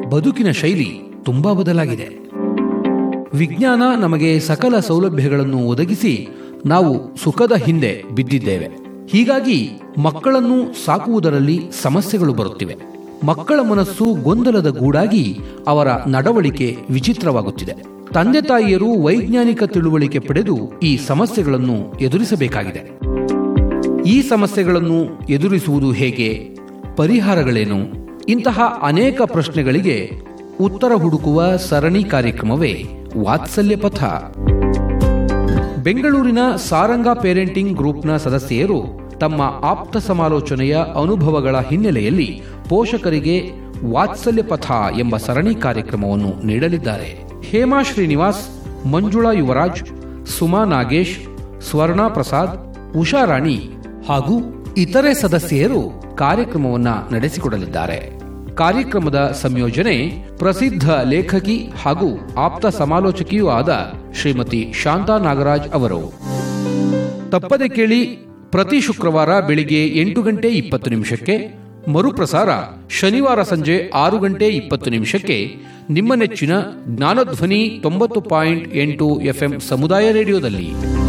ಬದುಕಿನ ಶೈಲಿ ತುಂಬಾ ಬದಲಾಗಿದೆ ವಿಜ್ಞಾನ ನಮಗೆ ಸಕಲ ಸೌಲಭ್ಯಗಳನ್ನು ಒದಗಿಸಿ ನಾವು ಸುಖದ ಹಿಂದೆ ಬಿದ್ದಿದ್ದೇವೆ ಹೀಗಾಗಿ ಮಕ್ಕಳನ್ನು ಸಾಕುವುದರಲ್ಲಿ ಸಮಸ್ಯೆಗಳು ಬರುತ್ತಿವೆ ಮಕ್ಕಳ ಮನಸ್ಸು ಗೊಂದಲದ ಗೂಡಾಗಿ ಅವರ ನಡವಳಿಕೆ ವಿಚಿತ್ರವಾಗುತ್ತಿದೆ ತಂದೆ ತಾಯಿಯರು ವೈಜ್ಞಾನಿಕ ತಿಳುವಳಿಕೆ ಪಡೆದು ಈ ಸಮಸ್ಯೆಗಳನ್ನು ಎದುರಿಸಬೇಕಾಗಿದೆ ಈ ಸಮಸ್ಯೆಗಳನ್ನು ಎದುರಿಸುವುದು ಹೇಗೆ ಪರಿಹಾರಗಳೇನು ಇಂತಹ ಅನೇಕ ಪ್ರಶ್ನೆಗಳಿಗೆ ಉತ್ತರ ಹುಡುಕುವ ಸರಣಿ ಕಾರ್ಯಕ್ರಮವೇ ವಾತ್ಸಲ್ಯ ಪಥ ಬೆಂಗಳೂರಿನ ಸಾರಂಗ ಪೇರೆಂಟಿಂಗ್ ಗ್ರೂಪ್ನ ಸದಸ್ಯೆಯರು ತಮ್ಮ ಆಪ್ತ ಸಮಾಲೋಚನೆಯ ಅನುಭವಗಳ ಹಿನ್ನೆಲೆಯಲ್ಲಿ ಪೋಷಕರಿಗೆ ವಾತ್ಸಲ್ಯ ಪಥ ಎಂಬ ಸರಣಿ ಕಾರ್ಯಕ್ರಮವನ್ನು ನೀಡಲಿದ್ದಾರೆ ಹೇಮಾ ಶ್ರೀನಿವಾಸ್ ಮಂಜುಳಾ ಯುವರಾಜ್ ಸುಮಾ ನಾಗೇಶ್ ಸ್ವರ್ಣಾ ಪ್ರಸಾದ್ ಉಷಾ ರಾಣಿ ಹಾಗೂ ಇತರೆ ಸದಸ್ಯೆಯರು ಕಾರ್ಯಕ್ರಮವನ್ನು ನಡೆಸಿಕೊಡಲಿದ್ದಾರೆ ಕಾರ್ಯಕ್ರಮದ ಸಂಯೋಜನೆ ಪ್ರಸಿದ್ಧ ಲೇಖಕಿ ಹಾಗೂ ಆಪ್ತ ಸಮಾಲೋಚಕಿಯೂ ಆದ ಶ್ರೀಮತಿ ಶಾಂತಾ ನಾಗರಾಜ್ ಅವರು ತಪ್ಪದೆ ಕೇಳಿ ಪ್ರತಿ ಶುಕ್ರವಾರ ಬೆಳಿಗ್ಗೆ ಎಂಟು ಗಂಟೆ ಇಪ್ಪತ್ತು ನಿಮಿಷಕ್ಕೆ ಮರುಪ್ರಸಾರ ಶನಿವಾರ ಸಂಜೆ ಆರು ಗಂಟೆ ಇಪ್ಪತ್ತು ನಿಮಿಷಕ್ಕೆ ನಿಮ್ಮ ನೆಚ್ಚಿನ ಜ್ಞಾನಧ್ವನಿ ತೊಂಬತ್ತು ಪಾಯಿಂಟ್ ಎಂಟು ಎಫ್ಎಂ ಸಮುದಾಯ ರೇಡಿಯೋದಲ್ಲಿ